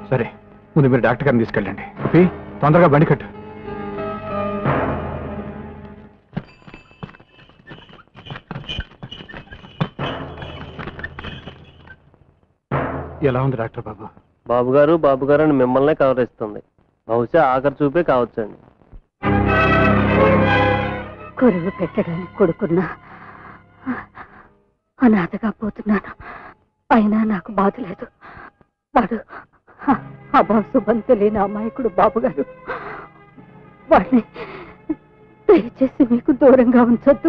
సరే ముందు మీరు డాక్టర్ గారిని తీసుకెళ్ళండి పి తొందరగా బండి కట్టు ఎలా ఉంది డాక్టర్ బాబు బాబు గారు బాబు గారు అని మిమ్మల్నే కవరిస్తుంది బహుశా ఆఖరి చూపే కావచ్చండి కొరువు పెట్టడానికి కొడుకున్నా అనాథగా పోతున్నాను అయినా నాకు బాధ లేదు వాడు అభాసుభం తెలియని అమాయకుడు బాబు గారు వాడిని దయచేసి మీకు దూరంగా ఉంచొద్దు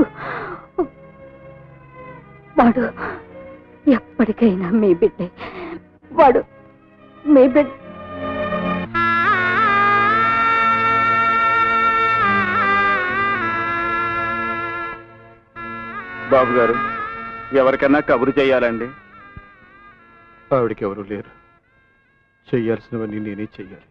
వాడు ఎప్పటికైనా మీ బిడ్డే వాడు మీ బిడ్డ బాబు గారు ఎవరికన్నా కబురు చేయాలండి ఆవిడకి ఎవరు లేరు చెయ్యాల్సినవన్నీ నేనే చెయ్యాలి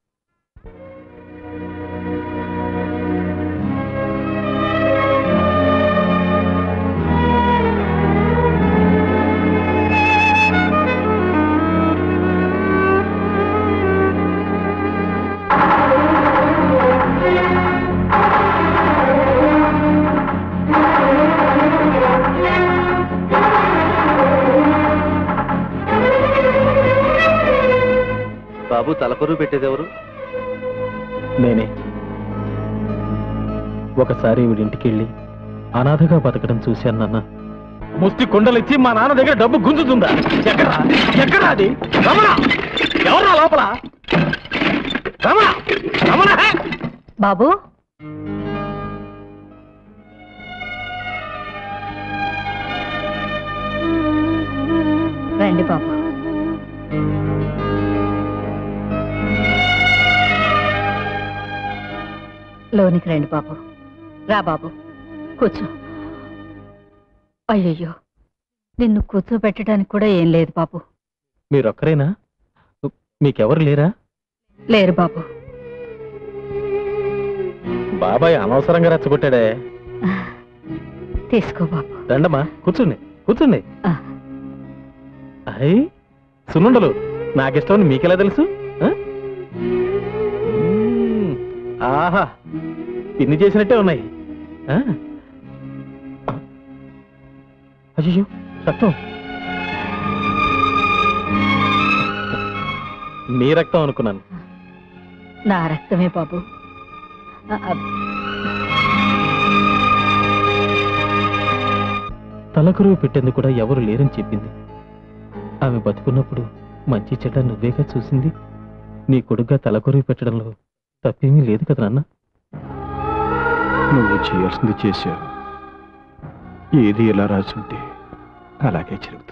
బాబు తలకొరువు పెట్టేది ఎవరు నేనే ఒకసారి వీడింటికి వెళ్ళి అనాథగా బతకడం చూశాను నాన్న ముష్టి కుండలిచ్చి మా నాన్న దగ్గర డబ్బు గుంజుతుందా ఎక్కడ ఎక్కడ అది రమణ ఎవరా లోపల రమణ రమణ హే! బాబు రండి బాబు లోనికి రండి బాబు రా బాబు కూర్చో అయ్యయ్యో నిన్ను కూర్చోబెట్టడానికి కూడా ఏం లేదు బాబు మీరొక్కరేనా మీకెవరు లేరా లేరు బాబు బాబాయ్ అనవసరంగా రెచ్చగొట్టాడే తీసుకో బాబు రండమ్మా కూర్చోండి కూర్చోండి ఆ. అయ్ సున్నుండలు నాకిష్టమని మీకెలా తెలుసు ఆ? మ్మ్. ఆహా పిన్ని చేసినట్టే ఉన్నాయి ఆ? అయ్యో రక్తం మీ రక్తం అనుకున్నాను నా రక్తమే బాబు ఆ, ఆ, తలకరువు పెట్టేందుకు కూడా ఎవరు లేరని చెప్పింది ఆమె బతుకున్నప్పుడు మంచి చెడ్డ నువ్వేగా చూసింది నీ కొడుగ్గా తలకొరువు పెట్టడంలో తప్పేమీ లేదు కదా నాన్న నువ్వు చేయాల్సింది చేశావు ఏది ఎలా రాసుంటే అలాగే జరుగుతుంది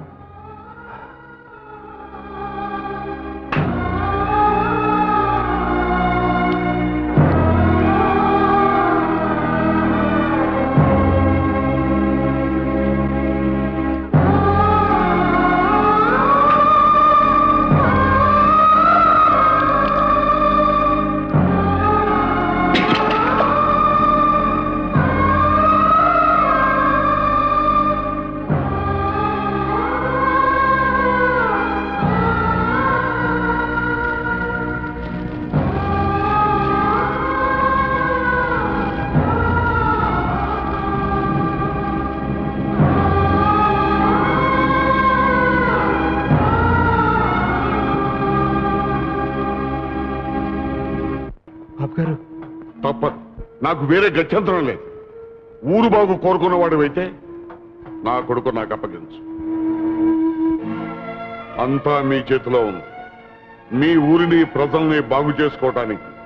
బాబు గారు తప్పదు నాకు వేరే గత్యంతరం లేదు ఊరు బాగు కోరుకున్నవాడివైతే నా కొడుకు నాకు అప్పగించు అంతా మీ చేతిలో ఉంది మీ ఊరిని ప్రజల్ని బాగు చేసుకోవటానికి